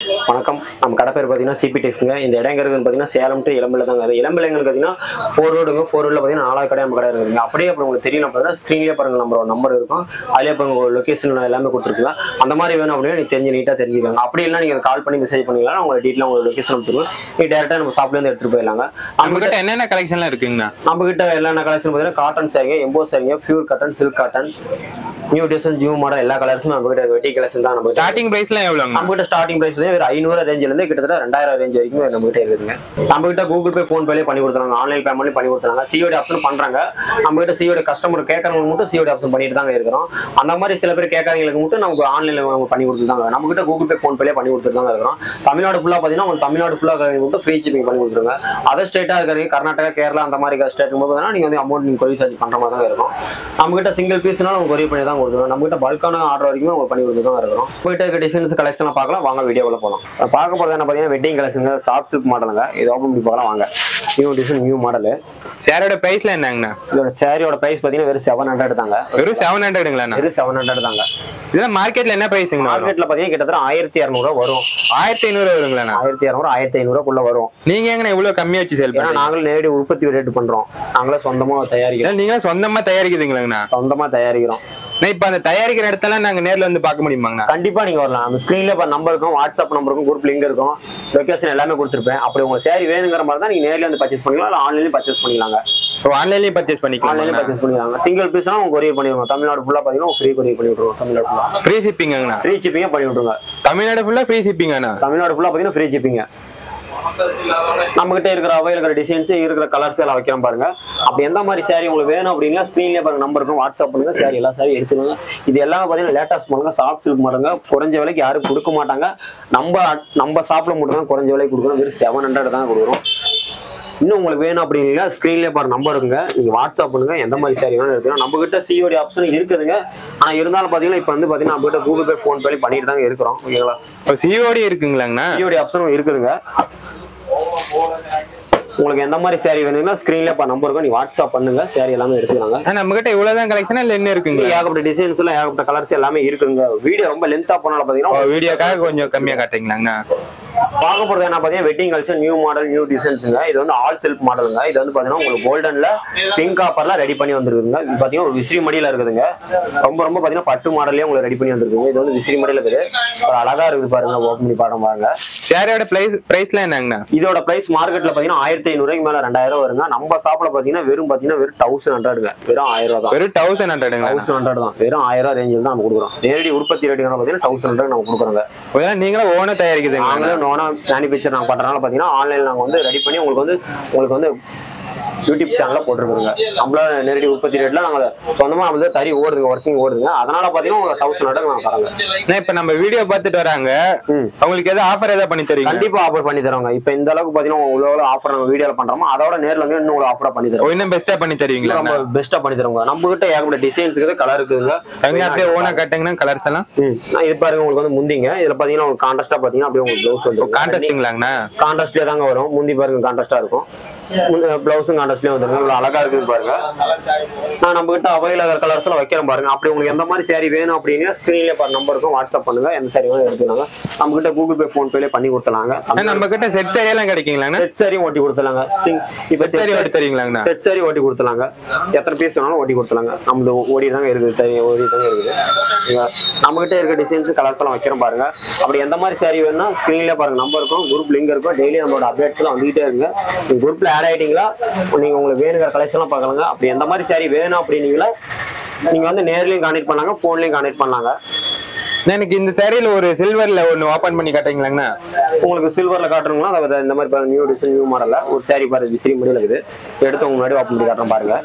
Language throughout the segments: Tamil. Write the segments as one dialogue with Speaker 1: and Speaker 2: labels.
Speaker 1: வணக்கம் நம்ம கடை பேர் பார்த்தீங்கன்னா சிபி டெக்ஸுங்க இந்த இடம் எங்க இருக்குன்னு பார்த்தீங்கன்னா சேலம் டு இளம்பிள்ளை தாங்க அது இளம்பிள்ளைங்க பார்த்தீங்கன்னா ஃபோர் ரோடுங்க ஃபோர் ரோடில் பார்த்தீங்கன்னா நாலாவது கடை நம்ம கடை இருக்குதுங்க அப்படியே அப்புறம் உங்களுக்கு தெரியல பார்த்தீங்கன்னா ஸ்க்ரீன்லேயே பாருங்க நம்ம நம்பர் இருக்கும் அதிலே இப்போ உங்கள் லொக்கேஷன் எல்லாமே கொடுத்துருக்குங்க அந்த மாதிரி வேணும் அப்படின்னா நீங்கள் தெரிஞ்சு நீட்டாக தெரிஞ்சுக்கோங்க அப்படி இல்லை நீங்கள் கால் பண்ணி மெசேஜ் பண்ணிக்கலாம் உங்களை டீட்டெயில் உங்களுக்கு லொக்கேஷன் கொடுத்துருவோம் நீங்கள் டேரெக்டாக நம்ம ஷாப்லேருந்து எடுத்துகிட்டு போயிடலாங்க
Speaker 2: நம்ம கிட்ட என்னென்ன கலெக்ஷன்லாம் இருக்குங்கண்ணா
Speaker 1: நம்ம கிட்ட என்னென்ன கலெக்ஷன் பார்த்தீங்கன்னா காட்டன் சாரிங்க எம்போ சாரிங்க pure cotton silk cotton new design new model எல்லா கலர்ஸும் நம்ம கிட்ட வெட்டி கலெக்ஷன் தான் நம்ம
Speaker 2: ஸ்டார்டிங் பிரைஸ்லாம் எவ்வளோங்க
Speaker 1: நம்ம கிட்ட ஸ்டார்டிங் பிரைஸ் வந்து ஒரு ஐநூறு ரேஞ்சில இருந்து கிட்டத்தட்ட ரெண்டாயிரம் ரேஞ்ச் வரைக்கும் நம்ம கிட்ட இருக்குதுங்க நம்ம கிட்ட கூகுள் பே ஃபோன் பேலே பண்ணி கொடுத்துறாங்க ஆன்லைன் பேமெண்ட் பண்ணி கொடுத்துறாங்க சிஓடி ஆப்ஷன் பண்றாங்க நம்ம கிட்ட சிஓடி கஸ்டமர் கேட்கறவங்க மட்டும் சிஓடி ஆப்ஷன் பண்ணிட்டு தாங்க இருக்கிறோம் அந்த மாதிரி சில பேர் கேட்கறவங்களுக்கு மட்டும் நமக்கு ஆன்லைன்ல பண்ணி கொடுத்துருந்தாங்க நம்ம கிட்ட கூகுள் பே ஃபோன் பேலே பண்ணி கொடுத்துட்டு தாங்க இருக்கிறோம் தமிழ்நாடு ஃபுல்லா பாத்தீங்கன்னா உங்களுக்கு தமிழ்நாடு ஃபுல்லா மட்டும் ஃப்ரீ ஷிப்பிங் பண்ணி கொடுத்துருங்க அதர் ஸ்டேட்டா இருக்கிறீங்க கர்நாடகா கேரளா அந்த மாதிரி ஸ்டேட் போது நீங்க வந்து அமௌண்ட் நீங்க கொரியர் சார்ஜ் பண்ற மாதிரி தான் இருக்கும் நம்ம கிட்ட சிங்கிள் பீஸ்னாலும் உங்களுக்கு கொரியர் பண்ணி தான் கொடுத்துருவோம் நம்ம கிட்ட பல்கான ஆர்டர் வரைக்கும் உங்களுக்கு பண்ணி கொடுத்து தான் இருக்கிறோம் போயிட்டு இருக்க டிசைன்ஸ் கலெக்ஷன் பார்க்கலாம் வாங்க வீடியோவில் போகலாம் இப்ப பார்க்க போறது என்ன பார்த்தீங்கன்னா வெட்டிங் கலெக்ஷன் சாஃப்ட் சில்க் மாடலுங்க இது ஓப்பன் பண்ணி பார்க்கலாம் வாங்க நியூ டிசைன் நியூ மாடல்
Speaker 2: சேரோட பிரைஸ்ல என்னங்கண்ணா
Speaker 1: இதோட சேரியோட பிரைஸ் பார்த்தீங்கன்னா வெறும் செவன் ஹண்ட்ரட் தாங்க
Speaker 2: வெறும் செவன் ஹண்ட்ரடுங்களாண்ணா
Speaker 1: வெறும் செவன் ஹண்ட்ரட் தாங்க
Speaker 2: இதெல்லாம் மார்க்கெட்ல என்ன பிரைஸுங்கண்ணா வரும்
Speaker 1: மார்க்கெட்ல பார்த்தீங்கன்னா கிட்டத்தட்ட ஆயிரத்தி இரநூறுவா வரும்
Speaker 2: ஆயிரத்தி ஐநூறு வருங்களாண்ணா
Speaker 1: ஆயிரத்தி இரநூறு ஆயிரத்தி ஐநூறுக்குள்ள வரும்
Speaker 2: நீங்க எங்கண்ணா இவ்வளவு கம்மியா வச்சு சேல்
Speaker 1: ஏன்னா
Speaker 2: பண்ணுறீங்க
Speaker 1: நாங்களும் நேரடி உற்பத்தி ரேட் பண்றோம் நாங்களே சொந்தமா தயாரிக்கிறோம்
Speaker 2: நீங்க சொந்தமா தயாரிக்குதுங்களாங்கண்ணா
Speaker 1: சொந்தமா தயாரிக்கிறோம்
Speaker 2: நான் இப்ப அந்த தயாரிக்கிற இடத்துல நாங்க நேர்ல வந்து பார்க்க முடியுமாங்கண்ணா
Speaker 1: கண்டிப்பா நீங்க வரலாம் நம்ம ஸ்கிரீன்ல இப்போ நம்பர் இருக்கும் வாட்ஸ்அப் நம்பர் இருக்கும் குரூப் லிங்க் இருக்கும் லொகேஷன் எல்லாமே கொடுத்துருப்பேன் அப்படி உங்க சேரி வேணுங்கிற மாதிரி தான் நீங்க நேர்ல வந்து பர்ச்சேஸ் பண்ணிக்கலாம் இல்லை ஆன்லைன்லயும் பர்ச்சேஸ் பண்ணிக்கலாங்க
Speaker 2: இப்போ ஆன்லைன்லயும் பர்ச்சேஸ்
Speaker 1: ஆன்லைன்லயும்
Speaker 2: பண்ணிக்கலாம்
Speaker 1: பர்ச்சேஸ் பண்ணிக்கலாங்க சிங்கிள் பீஸ்னா உங்க கொரியர் பண்ணிடுவோம் தமிழ்நாடு ஃபுல்லா பாத்தீங்கன்னா ஃப்ரீ கொரியர் பண்ணி விட்டுருவோம் தமிழ்நாடு ஃபுல்லா
Speaker 2: ஃப்ரீ ஷிப்பிங்கண்ணா
Speaker 1: ஃப்ரீ ஷிப்பிங்கே பண்ணி விட்டுருங்க
Speaker 2: தமிழ்நாடு ஃபுல்லா ஃப்ரீ ஷிப்பிங்கண்ணா
Speaker 1: தமிழ்நாடு ஃபுல்லா பாத்தீங்கன்னா ஃப்ரீ ஷிப்பிங்க நம்ம கிட்ட இருக்கிற அவையில் இருக்கிற டிசைன்ஸ் இருக்கிற கலர்ஸ் எல்லாம் வைக்கிறோம் பாருங்க அப்படி எந்த மாதிரி saree உங்களுக்கு வேணும் அப்படின்னா ஸ்க்ரீன்லேயே பாருங்க நம்பர் இருக்கும் வாட்ஸ்அப் பண்ணுங்க சாரி எல்லா சாரி எடுத்துருங்க இது எல்லாமே பார்த்தீங்கன்னா லேட்டஸ்ட் பண்ணுங்க சாஃப்ட் சில்க் மாடுங்க குறைஞ்ச விலைக்கு யாரும் கொடுக்க மாட்டாங்க நம்ம நம்ம ஷாப்ல மட்டும் தான் குறைஞ்ச விலைக்கு கொடுக்குறோம் வெறும் செவன் ஹண்ட்ரட் தான் கொடுக்குறோம் இன்னும் உங்களுக்கு வேணும் அப்படின்னா ஸ்க்ரீன்லேயே பாரு நம்பர் இருக்குங்க நீங்க வாட்ஸ்அப் பண்ணுங்க எந்த மாதிரி சாரி வேணும் எடுத்துக்கலாம் நம்ம கிட்ட சிஓடி ஆப்ஷன் இருக்குதுங்க ஆனா இருந்தாலும் பாத்தீங்கன்னா இப்போ வந்து பாத்தீங்கன்னா நம்ம கிட்ட கூகுள் பே ஃபோன் பே பண்ணிட்டு தாங்க இருக்கிறோம் ஓகேங்களா
Speaker 2: இப்போ சிஓடி இருக்குங்களாங்கண்ணா
Speaker 1: சிஓடி ஆப்ஷனும் இருக்குதுங்க உங்களுக்கு எந்த மாதிரி சேரீ வேணும்னா ஸ்க்ரீன்ல இப்போ நம்பர் இருக்கும் நீ வாட்ஸ்அப் பண்ணுங்க சேரீ எல்லாமே எடுத்துக்கலாங்க
Speaker 2: ஆனா நம்ம கிட்ட இவ்வளவுதான் கலெக்ஷன் இல்ல என்ன இருக்குங்களா
Speaker 1: ஏகப்பட்ட டிசைன்ஸ் எல்லாம் ஏகப்பட்ட கலர்ஸ் எல்லாமே இருக்குங்க வீடியோ ரொம்ப லென்த்தா போனால பாத்தீங்கன்னா
Speaker 2: வீடியோக்காக கொஞ்சம் கம்மியா காட்டுறீங்களாங்கண்ணா
Speaker 1: பார்க்க போறது என்ன பாத்தீங்கன்னா wedding culture new model new டிசைன்ஸுங்க இது வந்து ஆல் செல்ஃப் மாடலுங்க இது வந்து பாத்தீங்கன்னா உங்களுக்கு கோல்டன்ல பிங்க் காப்பர்ல ரெடி பண்ணி வந்திருக்குங்க இது பாத்தீங்கன்னா ஒரு விசிறி மடியில இருக்குதுங்க ரொம்ப ரொம்ப பாத்தீங்கன்னா பட்டு மாடல்லே உங்களுக்கு ரெடி பண்ணி வந்திருக்குங்க இது வந்து விசிறி மடியில இருக்குது ஒரு அழகா இருக்குது பாருங்க ஓப்பன் பண்ணி பாடம் பாருங்க
Speaker 2: சேரோட பிரைஸ் பிரைஸ்லாம் என்னங்கண்ணா
Speaker 1: இதோட பிரைஸ் மார்க்கெட்ல பாத்தீங்கன்னா ஆயிரத்தி ஐநூறுக்கு மேல ரெண்டாயிரம் வருங்க நம்ம ஷாப்ல பாத்தீங்கன்னா வெறும் பாத்தீங்கன்னா வெறும் தௌசண்ட் ஹண்ட்ரடுங்க வெறும் ஆயிரம் ரூபா தான்
Speaker 2: வெறும் தௌசண்ட் ஹண்ட்ரடுங்களா
Speaker 1: தௌசண்ட் ஹண்ட்ரட் தான் வெறும் ஆயிரம் ரூபா ரேஞ்சில் தான் நம்ம கொடுக்குறோம் நேரடி உற்பத்தி ரேட்டு பாத்தீங்கன்னா தௌசண்ட் ஹண்ட்ரட் நம்ம கொடுக்குறோங்க
Speaker 2: இதெல்லாம் நீங்களும் ஓனா தயாரிக்குதுங்களா
Speaker 1: நாங்களும் நோனா மேனுஃபேக்சர் நாங்கள் பண்றதுனால பாத்தீங்கன்னா ஆன்லைன்ல நாங்க வந்து ரெடி பண்ணி உங்களுக்கு வந்து உங்களுக்கு வந்து யூடியூப் சேனல்ல போட்டுருக்குறோங்க நம்மள நேரடி உற்பத்தி ரேட்ல நாங்க சொந்தமா நம்ம வந்து தறி ஓடுதுங்க ஒர்க்கிங் ஓடுதுங்க அதனால பாத்தீங்கன்னா உங்களுக்கு தௌசண்ட் ஹண்ட்ரட் நாங்க தரோங்க
Speaker 2: நான் இப்ப நம்ம வீடியோ பார்த்துட்டு வராங்க
Speaker 1: ம்.
Speaker 2: அவங்களுக்கு ஏதாவது ஆஃபர் ஏதாவது பண்ணி தருவீங்க
Speaker 1: கண்டிப்பா ஆஃபர் பண்ணி தரோங்க இப்போ இந்த அளவுக்கு பாத்தீங்கன்னா எவ்வளவு ஆஃபர் நம்ம வீடியோல பண்றோமோ அதோட நேர்ல வந்து இன்னும் ஒரு ஆஃபரா பண்ணி தரோம்
Speaker 2: இன்னும் பெஸ்டா பண்ணி தருவீங்களா
Speaker 1: நம்ம பெஸ்டா பண்ணி தருவோங்க நம்ம கிட்ட ஏகப்பட்ட டிசைன்ஸ் இருக்குது கலர் இருக்குதுங்க
Speaker 2: எங்க அப்படியே ஓனா கட்டுங்கன்னா கலர்ஸ் எல்லாம்
Speaker 1: ம். நான் இது பாருங்க உங்களுக்கு வந்து முந்திங்க இதுல பாத்தீங்கன்னா உங்களுக்கு கான்ட்ராஸ்டா பாத்தீங்கன்னா அப்படியே உங்களுக்கு ப்ளவுஸ் வந்து
Speaker 2: கான்ட்ராஸ்டிங்களாங்கண்ணா
Speaker 1: கான்ட்ராஸ்ட்லயே தாங்க வரும் முந்தி பாருங்க கான்ட்ராஸ்டா இருக்கும் பிளவுஸும் கான்ட்ராஸ்ட்லயே வந்துருங்க இவ்வளவு அழகா இருக்குது பாருங்க நான் நம்ம கிட்ட அவைலபிள் கலர்ஸ் எல்லாம் வைக்கிறேன் பாருங்க அப்படி உங்களுக்கு எந்த மாதிரி saree வேணும் அப்படின்னா ஸ்கிரீன்ல பாரு நம்பருக்கும் வாட்ஸ்அப் பண்ணுங்க எந்த saree வேணும் எடுத்துக்கலாங்க நம்ம கிட்ட கூகுள் பே ஃபோன் பேல பண்ணி கொடுத்தலாங்க
Speaker 2: ஆனா, நம்ம கிட்ட செட் எல்லாம் கிடைக்குங்களாங்கண்ணா
Speaker 1: செட் சாரியும் ஓட்டி கொடுத்தலாங்க இப்ப
Speaker 2: செட் சாரி ஓட்டி தருவீங்களாங்கண்ணா
Speaker 1: செட் சாரி ஓட்டி கொடுத்தலாங்க எத்தனை பீஸ் வேணாலும் ஓட்டி கொடுத்தலாங்க நம்மளது ஓடி தாங்க இருக்குது தனி ஓடி தாங்க இருக்குது இங்க நம்ம கிட்ட இருக்க டிசைன்ஸ் கலர்ஸ் எல்லாம் வைக்கிறோம் பாருங்க அப்படி எந்த மாதிரி சாரி வேணும்னா ஸ்க்ரீன்ல பாருங்க நம்பர் இருக்கும் குரூப் லிங்க் இருக்கும் டெய்லி நம்மளோட அப்டேட்ஸ் எல்லாம் வந்துகிட்டே இருங்க நீங்க குரூப்ல ஆட் ஆயிட்டீங்களா நீங்க உங்களுக்கு வேணுங்கிற கலெக்ஷன் எல்லாம் பார்க்கலாங்க அப்படி எந்த மாதிரி சாரி வேணும் அப்படின்னீங்களா நீங்க வந்து நேர்லயும் கான்டெக்ட் பண்ணாங்க போன்லயும் கான்டெக்ட் பண்ணாங்க
Speaker 2: எனக்கு இந்த சேரீல ஒரு சில்வர்ல ஒன்னு ஓபன் பண்ணி காட்டுறீங்களாங்கண்ணா
Speaker 1: உங்களுக்கு சில்வர்ல காட்டணுங்களா அதை இந்த மாதிரி பாருங்க நியூ டிசைன் நியூ மாடல்ல ஒரு சாரி பாருங்க விசிறி முடியல இருக்குது எடுத்து உங்க முன்னாடி ஓப்பன் பண்ணி காட்டுறேன் பாருங்க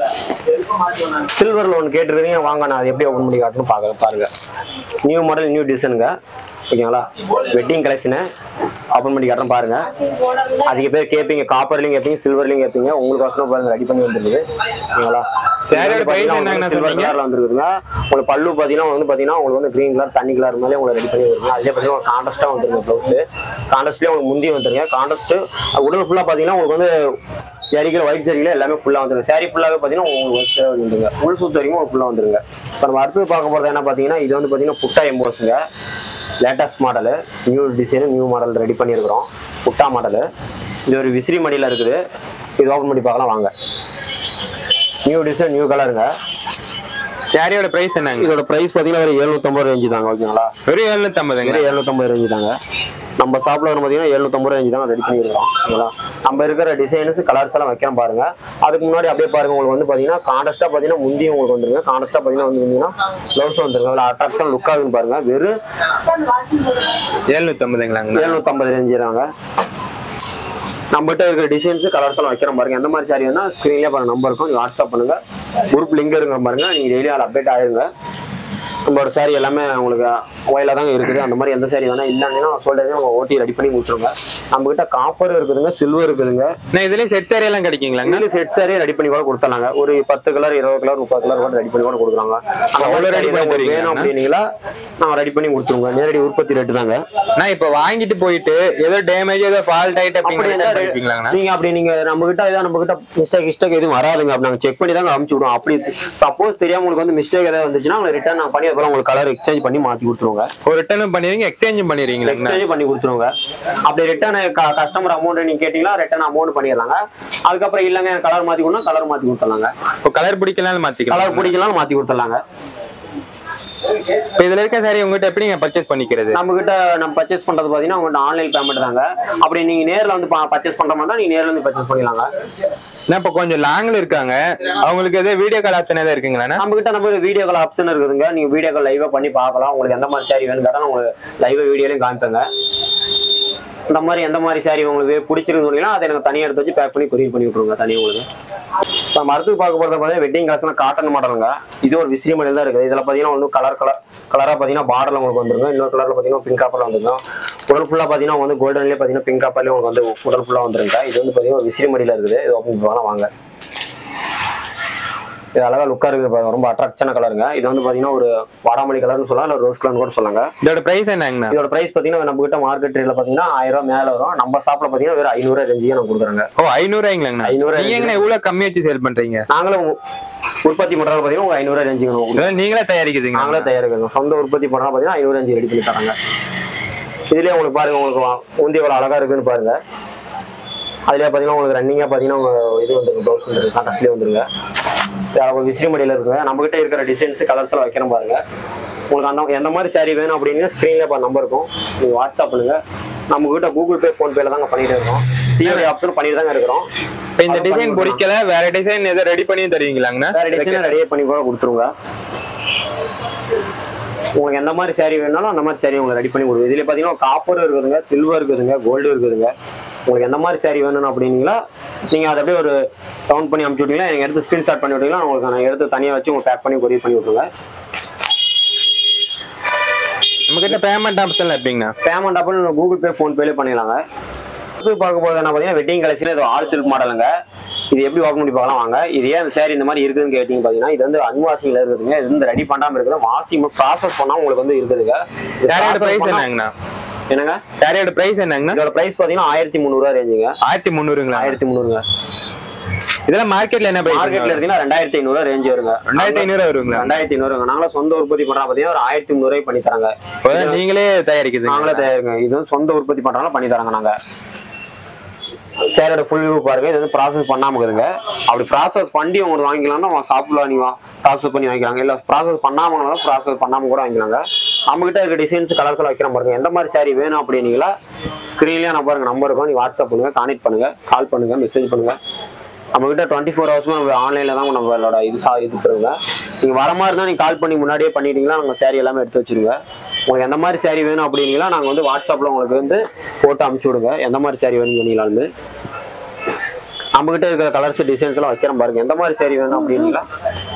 Speaker 1: சில்வர்ல ஒன்று கேட்டிருக்கீங்க வாங்க நான் அதை எப்படி ஓப்பன் பண்ணி காட்டணும் பாக்க பாருங்க நியூ மாடல் நியூ டிசைனுங்க ஓகேங்களா வெட்டிங் கலெக்ஷனு ஓப்பன் பண்ணி காட்டுறேன் பாருங்க அதிக பேர் கேட்பீங்க காப்பர்லையும் கேட்பீங்க சில்வர்லையும் கேட்பீங்க உங்களுக்கு வசனம் பாருங்க ரெடி பண்ணி வந்துருக்குது ஓகேங்களா
Speaker 2: சாரியோட price என்னங்கண்ணா
Speaker 1: சில்வர்
Speaker 2: சொன்னீங்க?
Speaker 1: கலர்ல வந்துருக்குதுங்க உங்களுக்கு பல்லு பாத்தீங்கன்னா வந்து பாத்தீங்கன்னா உங்களுக்கு வந்து கிரீன் கலர் தண்ணி கலர் மேலே உங்களுக்கு ரெடி பண்ணி வருங்க அதே பாத்தீங்கன்னா கான்ட்ராஸ்டா வந்துருங்க ப்ளவுஸ் கான்ட்ராஸ்ட்லயே உங்களுக்கு முந்தி வந்துருங்க கான்ட்ராஸ்ட் உடல் ஃபுல்லா பாத்தீங்கன்னா உங்களுக்கு வந்து ஜரிகள் ஒயிட் ஜரிகள் எல்லாமே ஃபுல்லா வந்துருங்க சாரி ஃபுல்லாவே பாத்தீங்கன்னா உங்களுக்கு ஒயிட் saree வந்துருங்க உள் சுத்து வரைக்கும் ஃபுல்லா வந்துருங்க இப்போ நம்ம அடுத்தது பார்க்க போறது என்ன பாத்தீங்கன்னா இது வந்து பாத்தீங்கன்னா புட்டா எம்போஸுங்க latest model new design new model ready பண்ணியிருக்கிறோம் புட்டா மாடலு இது ஒரு விசிறி மடியில் இருக்குது இது ஓப்பன் பண்ணி பார்க்கலாம் வாங்க நியூ டிசைன் நியூ கலருங்க
Speaker 2: சாரியோட பிரைஸ் என்னங்க
Speaker 1: இதோட ப்ரைஸ் பார்த்தீங்கன்னா ஒரு எழுநூத்தம்பது ரேஞ்சு தாங்க ஓகேங்களா
Speaker 2: வெறும் எழுநூத்தம்பதுங்க
Speaker 1: வெறும் எழுநூத்தம்பது ரேஞ்சு தாங்க நம்ம ஷாப்ல வந்து பார்த்தீங்கன்னா எழுநூத்தம்பது ரேஞ்சு தான் ரெடி பண்ணியிருக்கோம் ஓகேங்களா நம்ம இருக்கிற டிசைன்ஸ் கலர்ஸ் எல்லாம் வைக்கிறோம் பாருங்க அதுக்கு முன்னாடி அப்படியே பாருங்க உங்களுக்கு வந்து பார்த்தீங்கன்னா காண்டஸ்டா பார்த்தீங்கன்னா முந்தி உங்களுக்கு வந்துருங்க காண்டஸ்டா பார்த்தீங்கன்னா வந்து பார்த்தீங்கன்னா ப்ளவுஸ் வந்துருங்க அதில் அட்ராக்ஷன் லுக் ஆகுன்னு பாருங்க வெறும்
Speaker 2: எழுநூத்தம்பதுங்களாங்க
Speaker 1: எழுநூத்தம்பது ரேஞ்சு தாங்க நம்மகிட்ட இருக்கிற டிசைன்ஸ் கலர்ஸ் எல்லாம் வைக்கிறோம் பாருங்க எந்த மாதிரி சாரி வேணா ஸ்க்ரீன்லேயே பாருங்க நம்பர் இருக்கும் நீங்க வாட்ஸ்அப் பண்ணுங்க குரூப் லிங்க் இருங்க பாருங்க நீங்க டெய்லி அதில் அப்டேட் ஆயிருங்க நம்மளோட சாரி எல்லாமே உங்களுக்கு ஒயிலாக தாங்க இருக்குது அந்த மாதிரி எந்த சாரி வேணா இல்லைன்னா சொல்றது அவங்க ஓட்டி ரெடி பண்ணி கொடுத்துருங்க நம்ம கிட்ட காப்பர் இருக்குதுங்க சில்வர் இருக்குதுங்க
Speaker 2: நான் இதுலயும் செட் சாரி எல்லாம் கிடைக்குங்களாங்க
Speaker 1: இன்னும் செட் சாரியே ரெடி பண்ணி கூட கொடுத்துறாங்க ஒரு பத்து கலர் இருபது கலர் முப்பது கலர் கூட ரெடி பண்ணி கூட கொடுக்குறாங்க அந்த
Speaker 2: அவ்வளவு
Speaker 1: மாதிரி
Speaker 2: ready
Speaker 1: saree
Speaker 2: பண்ணி
Speaker 1: உங்களுக்கு
Speaker 2: தருவீங்களா?
Speaker 1: வேணும் அப்படின்னீங்களா நான் ரெடி பண்ணி கொடுத்துருங்க நேரடி உற்பத்தி ரேட்டு தாங்க
Speaker 2: நான் இப்ப வாங்கிட்டு போயிட்டு ஏதோ டேமேஜ் ஏதோ ஃபால்ட் ஆயிட்டு
Speaker 1: அப்படி
Speaker 2: அப்படிங்கிற
Speaker 1: இருந்தா
Speaker 2: பண்ணிப்பீங்களாங்கண்ணா
Speaker 1: நீங்க அப்படி நீங்க நம்ம கிட்ட ஏதாவது நம்ம கிட்ட மிஸ்டேக் மிஸ்டேக் எதுவும் வராதுங்க அப்படி நாங்க செக் பண்ணி தாங்க அமுச்சு விடுவோம் அப்படி சப்போஸ் தெரியாம உங்களுக்கு வந்து மிஸ்டேக் ஏதாவது வந்துச்சுன்னா உங்களுக்கு ரிட்டர்ன் நாங்க பண்ணி அப்புறம் உங்களுக்கு கலர் எக்ஸ்சேஞ்ச் பண்ணி மாத்தி கொடுத்துருவோங்க
Speaker 2: ஒரு ரிட்டர்னும் பண்ணிடுவீங்க எக்ஸ்சேஞ்சும் பண்ணிடுவீங்களாங்கண்ணா
Speaker 1: எக்ஸ்சேஞ்ச் பண்ணி கொடுத்துருவோங்க அப்படி ரிட்டர்ன் கஸ்டமர் அமௌண்ட் நீங்க கேட்டீங்களா ரிட்டர்ன் அமௌண்ட் பண்ணிடலாங்க அதுக்கப்புறம் இல்லைங்க கலர் மாத்தி கொடுனா கலர் மாத்தி கொடுத்துடலாங்க
Speaker 2: இப்போ கலர் பிடிக்கலாம் மாத்திக்கலாம்
Speaker 1: கலர் பிடிக்கலாம் மாத்தி கொடுத்துடலாங்க
Speaker 2: இப்போ இதுல இருக்க சாரி உங்ககிட்ட எப்படி நீங்க பர்ச்சேஸ் பண்ணிக்கிறது
Speaker 1: நம்ம கிட்ட நம்ம பர்ச்சேஸ் பண்றது பாத்தீங்கன்னா உங்கள்ட்ட ஆன்லைன் பேமெண்ட் தாங்க அப்படி நீங்க நேர்ல வந்து பர்ச்சேஸ் பண்ற மாதிரி தான் நீங்க நேர்ல வந்து பர்ச்சேஸ் பண்ணிடலாங்க
Speaker 2: நான் இப்போ கொஞ்சம் லாங்ல இருக்காங்க அவங்களுக்கு எதாவது வீடியோ கால் ஆப்ஷன் ஏதாவது இருக்குங்களாண்ணா
Speaker 1: நம்ம கிட்ட நம்ம வீடியோ கால் ஆப்ஷன் இருக்குதுங்க நீங்க வீடியோ கால் லைவா பண்ணி பார்க்கலாம் உங்களுக்கு எந்த மாதிரி சாரி வேணும் கேட்டாலும் உங்களுக்கு லைவா வீடியோலையும் காமிப்பேங்க இந்த மாதிரி எந்த மாதிரி சாரி உங்களுக்கு பிடிச்சிருக்கு சொன்னீங்கன்னா அதை எனக்கு தனியாக எடுத்து வச்சு பேக் பண்ணி கொரியர் பண்ணி விட்ருங்க தனியாக உங்களுக்கு இப்போ மரத்துக்கு பார்க்க போகிறது பார்த்தீங்கன்னா வெட்டிங் கிளாஸ்னா காட்டன் மாடலுங்க இது ஒரு விசிறி மாடல் தான் இருக்குது இதில் பார்த்தீங்கன்னா வந்து கலர் கலர் கலராக பார்த்தீங்கன்னா பார்டர் உங்களுக்கு வந்துருங்க இன்னொரு கலரில் பார்த்தீங்கன்னா பிங்க் காப்பரில் வந்துருங்க உடல் ஃபுல்லாக பார்த்தீங்கன்னா வந்து கோல்டன்லேயே பார்த்தீங்கன்னா பிங்க் காப்பர்லேயே உங்களுக்கு வந்து உடல் ஃபுல்லாக வந்துருங்க இது வந்து பார்த்தீங்கன்னா ஒரு விசிறி மடியில் இருக்குது இது ஓப்பன் பண்ணலாம் வாங்க இது அழகா லுக்கா இருக்குது பாருங்க. ரொம்ப அட்ராக்ஷன கலருங்க இது வந்து பாத்தீங்கன்னா ஒரு வாடாமல்லி கலர்னு சொல்லலாம் இல்ல ரோஸ் கலர்னு கூட சொல்லாங்க
Speaker 2: இதோட பிரைஸ் என்னங்கண்ணா
Speaker 1: இதோட பிரைஸ் பாத்தீங்கன்னா நம்ம கிட்ட மார்க்கெட் ரேட்ல பாத்தீங்கன்னா ஆயிரம் ரூபாய் மேல வரும் நம்ம ஷாப்ல பாத்தீங்கன்னா வெறும் ஐநூறு ரேஞ்சுக்கு நான் கொடுக்குறேங்க
Speaker 2: ஓ ஐநூறுவாய்ங்களாங்கண்ணா
Speaker 1: ஐநூறு
Speaker 2: நீங்க எங்கண்ணா இவ்வளவு கம்மி வச்சு சேல் பண்றீங்க
Speaker 1: நாங்களும் உற்பத்தி பண்றது பாத்தீங்கன்னா உங்க ஐநூறு ரேஞ்சுக்கு நம்ம கொடுக்குறோம்.
Speaker 2: இதெல்லாம் நீங்களே தயாரிக்குதுங்க
Speaker 1: நாங்களே தயாரிக்கிறோம் சொந்த உற்பத்தி பண்றோம் பாத்தீங்கன்னா ஐநூறு ரேஞ்சு ரெடி பண்ணி தராங்க இதுலயே உங்களுக்கு பாருங்க உங்களுக்கு வா- முந்தி எவ்வளவு அழகா இருக்குன்னு பாருங்க அதுலயே பாத்தீங்கன்னா உங்களுக்கு ரன்னிங்கா பாத்தீங்கன்னா உங்க இது வந்துருங்க ப்ளவுஸ் வந்துருங்க கான்ட்ராஸ்ட்லயே வந்துருங்க இது அளவு விசிறி மடியில இருக்குங்க நம்ம கிட்ட இருக்கிற டிசைன்ஸ் கலர்ஸ் எல்லாம் வைக்கிறோம் பாருங்க உங்களுக்கு அந்த எந்த மாதிரி saree வேணும் அப்படின்னு ஸ்க்ரீன்ல இப்போ நம்பர் இருக்கும் நீங்க வாட்ஸ்அப் பண்ணுங்க நம்ம கிட்ட கூகுள் பே ஃபோன் பேல தாங்க பண்ணிட்டு இருக்கோம் சிஓடி ஆப்ஷன் பண்ணிட்டு தாங்க இருக்கிறோம்
Speaker 2: இப்ப இந்த டிசைன் பிடிக்கல வேற டிசைன் எதாவது ரெடி பண்ணி தருவீங்களாங்கண்ணா
Speaker 1: வேற டிசைன் ரெடியே பண்ணி கூட கொடுத்துருங்க உங்களுக்கு எந்த மாதிரி saree வேணாலும் அந்த மாதிரி saree உங்களுக்கு ரெடி பண்ணி கொடுக்கும் இதுல பாத்தீங்கன்னா காப்பர் இருக்குதுங்க சில்வர் இருக்குதுங்க கோல்டு இருக்குதுங்க உங்களுக்கு எந்த மாதிரி saree வேணும் அப்படின்னீங்களா நீங்க அதை அப்படியே ஒரு கவுண்ட் பண்ணி அனுப்பிச்சு விட்டீங்களா எனக்கு எடுத்து ஸ்கிரீன்ஷாட் பண்ணி விட்டீங்களா உங்களுக்கு நான் எடுத்து தனியா வச்சு உங்களுக்கு பேக் பண்ணி கொரியர் பண்ணி விட்டுருங்க
Speaker 2: நம்ம கிட்ட பேமெண்ட் ஆப்ஷன்ல எப்படிங்கண்ணா
Speaker 1: பேமெண்ட் அப்போ கூகுள் பே ஃபோன் பேலே பண்ணிடலாங்க அடுத்து பார்க்க போது என்ன பார்த்தீங்கன்னா வெட்டிங் கலெக்ஷன் இது ஆல் சில்க் மாடலுங்க இது எப்படி ஓப்பன் பண்ணி பார்க்கலாம் வாங்க இது ஏன் இந்த saree இந்த மாதிரி இருக்குதுன்னு கேட்டீங்க பார்த்தீங்கன்னா இது வந்து அன்வாஷிங்ல இருக்குதுங்க இது வந்து ரெடி பண்ணாம இருக்குது வாஷிங் ப்ராசஸ் பண்ணா உங்களுக்கு வந்து இருக்குதுங்க இது
Speaker 2: சாரியோட
Speaker 1: process
Speaker 2: பிரைஸ்
Speaker 1: பண்ணா-
Speaker 2: என்னங்கண்ணா
Speaker 1: என்னங்க
Speaker 2: சாரியோட பிரைஸ் என்னங்கண்ணா
Speaker 1: இதோட பிரைஸ் பார்த்தீங்கன்னா ஆயிரத்தி முந்நூறுவா ரேஞ்சுங்க
Speaker 2: ஆயிரத்தி முந்நூறுங்களா
Speaker 1: ஆயிரத்தி முந்நூறுங்க
Speaker 2: இதெல்லாம் மார்க்கெட்ல என்ன பிரைஸ்
Speaker 1: மார்க்கெட்ல எடுத்தீங்கன்னா ரெண்டாயிரத்தி ஐநூறுவா ரேஞ்ச் வருங்க
Speaker 2: ரெண்டாயிரத்தி ஐநூறு வருங்களா
Speaker 1: ரெண்டாயிரத்தி ஐநூறுங்க நாங்களும் சொந்த உற்பத்தி பண்றோம் பார்த்தீங்கன்னா ஒரு ஆயிரத்தி முந்நூறுவாய் பண்ணி தராங்க
Speaker 2: இப்போதான் நீங்களே தயாரிக்குதுங்க
Speaker 1: நாங்களே தயாரிங்க இது வந்து சொந்த உற்பத்தி பண்றாங்க பண்ணி தராங்க நாங்க சேரோட ஃபுல் வியூ பாருங்க இது வந்து ப்ராசஸ் பண்ணாம இருக்குதுங்க அப்படி ப்ராசஸ் பண்ணி உங்களுக்கு வாங்கிக்கலாம்னா ஷாப்ல நீங்க ப்ராசஸ் பண்ணி வாங்கிக்கலாங்க இல்ல ப்ராசஸ் பண்ணாம ப்ராசஸ் பண்ணாம கூட வாங்கிக்கலாங்க நம்ம கிட்ட இருக்க டிசைன்ஸ் கலர்ஸ் எல்லாம் வைக்கிறோம் பாருங்க எந்த மாதிரி saree வேணும் அப்படின்னீங்களா ஸ்க்ரீன்லயே நான் பாருங்க நம்பர் இருக்கும் நீங்க வாட்ஸ்அப் பண்ணுங்க கான்டெக்ட் பண்ணுங்க கால் பண்ணுங்க மெசேஜ் பண்ணுங்க நம்ம கிட்ட டுவெண்ட்டி ஃபோர் ஹவர்ஸ்மே நம்ம ஆன்லைன்ல தான் நம்மளோட இது சா இது தருங்க நீங்க வர மாதிரி இருந்தா நீங்க கால் பண்ணி முன்னாடியே பண்ணிட்டீங்களா நாங்க saree எல்லாமே எடுத்து வச்சிருங்க உங்களுக்கு எந்த மாதிரி saree வேணும் அப்படின்னீங்களா நாங்க வந்து வாட்ஸ்அப்ல உங்களுக்கு வந்து போட்டு அமுச்சு விடுங்க எந்த மாதிரி saree வேணும் சொன்னீங்களாலும் நம்ம கிட்ட இருக்கிற கலர்ஸ் டிசைன்ஸ் எல்லாம் வைக்கிறோம் பாருங்க எந்த மாதிரி saree வேணும் அப்படின்னீங்களா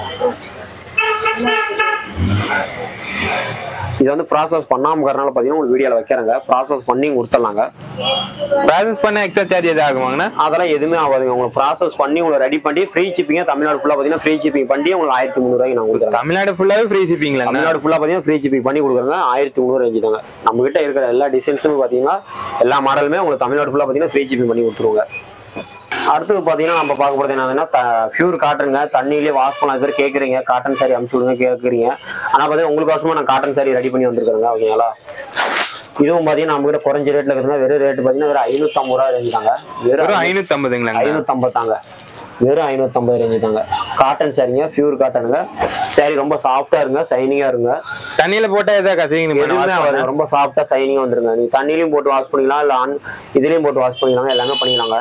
Speaker 1: இது வந்து ப்ராசஸ் பண்ணாம இருக்கிறனால பார்த்தீங்கன்னா உங்களுக்கு வீடியோவில் வைக்கிறேங்க ப்ராசஸ் பண்ணி கொடுத்துடலாங்க
Speaker 2: ப்ராசஸ் பண்ண எக்ஸ்ட்ரா சார்ஜ் எதாவது ஆகுமாங்கண்ணா
Speaker 1: அதெல்லாம் எதுவுமே ஆகாதுங்க உங்களுக்கு ப்ராசஸ் பண்ணி உங்களுக்கு ரெடி பண்ணி ஃப்ரீ ஷிப்பிங்க தமிழ்நாடு ஃபுல்லாக பார்த்தீங்கன்னா ஃப்ரீ ஷிப்பிங் பண்ணி உங்களுக்கு ஆயிரத்தி முந்நூறுவாய்க்கு நான் கொடுக்குறேன்
Speaker 2: தமிழ்நாடு ஃபுல்லாவே ஃப்ரீ ஷிப்பிங்களாங்கண்ணா
Speaker 1: தமிழ்நாடு ஃபுல்லாக பார்த்தீங்கன்னா ஃப்ரீ ஷிப்பிங் பண்ணி கொடுக்குறாங்க ஆயிரத்தி முந்நூறு ரேஞ்சு தாங்க நம்ம கிட்ட இருக்கிற எல்லா டிசைன்ஸுமே பார்த்தீங்கன்னா எல்லா மாடலுமே உங்களுக்கு தமிழ்நாடு ஃபுல்லாக பார்த்தீங்கன்னா ஃப்ரீ ஷிப்பிங் பண்ணி கொடுத்துருவாங்க அடுத்து பார்த்தீங்கன்னா நம்ம பார்க்க போகிறது என்னதுன்னா பியூர் காட்டனுங்க தண்ணியிலே வாஷ் பண்ணலாம் பேர் கேட்குறீங்க காட்டன் சாரி அமுச்சு விடுங்க கேட்குறீங்க ஆனால் பார்த்தீங்கன்னா உங்களுக்கு வருஷமா நான் காட்டன் சாரி ரெடி பண்ணி வந்திருக்கிறேங்க ஓகேங்களா இதுவும் பார்த்தீங்கன்னா நம்ம கிட்ட குறைஞ்ச ரேட்ல இருக்குதுங்க வெறும் ரேட் பார்த்தீங்கன்னா வெறும் ஐநூற்றம்பது ரூபா ரேஞ்சு தாங்க
Speaker 2: வெறும்
Speaker 1: வெறும்
Speaker 2: ஐநூத்தி ஐம்பதுங்களாங்க
Speaker 1: ஐநூற்றம்பது தாங்க வெறும் ஐநூற்றம்பது ரேஞ்சு தாங்க காட்டன் சாரிங்க பியூர் காட்டனுங்க சாரி ரொம்ப சாஃப்டா இருங்க சைனிங்கா இருங்க
Speaker 2: தண்ணியில போட்டா ஏதாவது கசிங்க
Speaker 1: எதுவுமே ஆகாது. ரொம்ப சாஃப்டா சைனிங்கா வந்துருங்க நீ தண்ணிலையும் போட்டு வாஷ் பண்ணிக்கலாம் இல்ல ஆன் இதுலயும் போட்டு வாஷ் பண்ணிக்கலாங்க எல்லாமே பண்ணிக்கலாங்க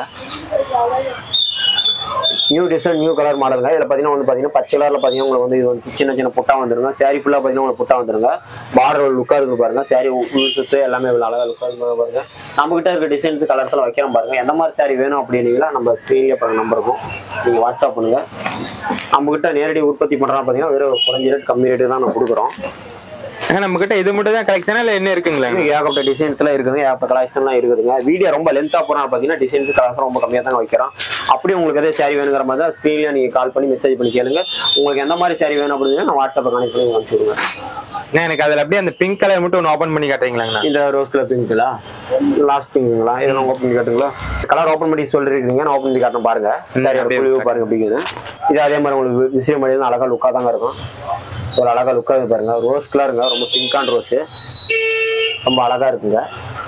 Speaker 1: நியூ டிசைன் நியூ கலர் மாடலுங்க இதில் பார்த்தீங்கன்னா வந்து பார்த்தீங்கன்னா பச்சை கலரில் பார்த்தீங்கன்னா உங்களுக்கு வந்து இது வந்து சின்ன சின்ன புட்டா வந்துருங்க சாரி ஃபுல்லாக பார்த்தீங்கன்னா உங்களுக்கு புட்டா வந்துருங்க பார்டர் லுக்காக இருக்கு பாருங்க சாரி உள் சுத்து எல்லாமே இவ்வளோ அழகாக லுக்காக இருக்கு பாருங்க நம்ம கிட்ட இருக்க டிசைன்ஸ் கலர்ஸ் எல்லாம் வைக்கிறோம் பாருங்க எந்த மாதிரி சாரி வேணும் அப்படின்னீங்களா நம்ம ஸ்க்ரீன்லேயே பாருங்க நம்பர் இருக்கும் நீங்கள் வாட்ஸ்அப் பண்ணுங்க நம்ம கிட்ட நேரடி உற்பத்தி பண்ணுறோம் பார்த்தீங்கன்னா வெறும் குறைஞ்ச ரேட் கம்மி ரேட்டு தான் நம்ம கொடுக்குறோம்
Speaker 2: நம்ம கிட்ட இது மட்டும் தான் கலெக்ஷனா இல்ல என்ன இருக்குங்களா
Speaker 1: இன்னும் ஏகப்பட்ட டிசைன்ஸ் எல்லாம் இருக்குதுங்க ஏகப்பட்ட கலெக்ஷன்லாம் இருக்குதுங்க வீடியோ ரொம்ப லென்த்தாக போனால் பார்த்தீங்கன்னா டிசைன்ஸ் கலெக்ஷன் ரொம்ப கம்மியாக தாங்க வைக்கிறோம் அப்படி உங்களுக்கு எதாவது சாரி வேணுங்கிற மாதிரி தான் ஸ்க்ரீன்ல நீங்கள் கால் பண்ணி மெசேஜ் பண்ணி கேளுங்க உங்களுக்கு எந்த மாதிரி சாரி வேணும் அப்படின்னா நான் வாட்ஸ்அப்பில் கனெக்ட் பண்ணி அனுப்பிச்சு விடுங்க
Speaker 2: அண்ணா, எனக்கு அதுல அப்படியே அந்த பிங்க் கலர் மட்டும் ஒன்று ஓபன் பண்ணி காட்டுறீங்களாங்கண்ணா
Speaker 1: இந்த ரோஸ் கலர் பிங்க்ங்களா லாஸ்ட் பிங்க்குங்களா இதெல்லாம் ஓப்பன் பண்ணி காட்டுங்களா கலர் ஓப்பன் பண்ணி சொல்லிருக்கீங்க நான் ஓப்பன் பண்ணி காட்டுறேன் பாருங்க சாரி
Speaker 2: அப்படியே
Speaker 1: புளிவு பாருங்க அப்படிங்குது இது அதே மாதிரி உங்களுக்கு விஷயம் மாதிரி தான் அழகா லுக்காக தாங்க இருக்கும் ஒரு அழகா லுக்காக இருக்கு பாருங்க ரோஸ் கலருங்க ரொம்ப பிங்கான ரோஸு ரொம்ப அழகா இருக்குங்க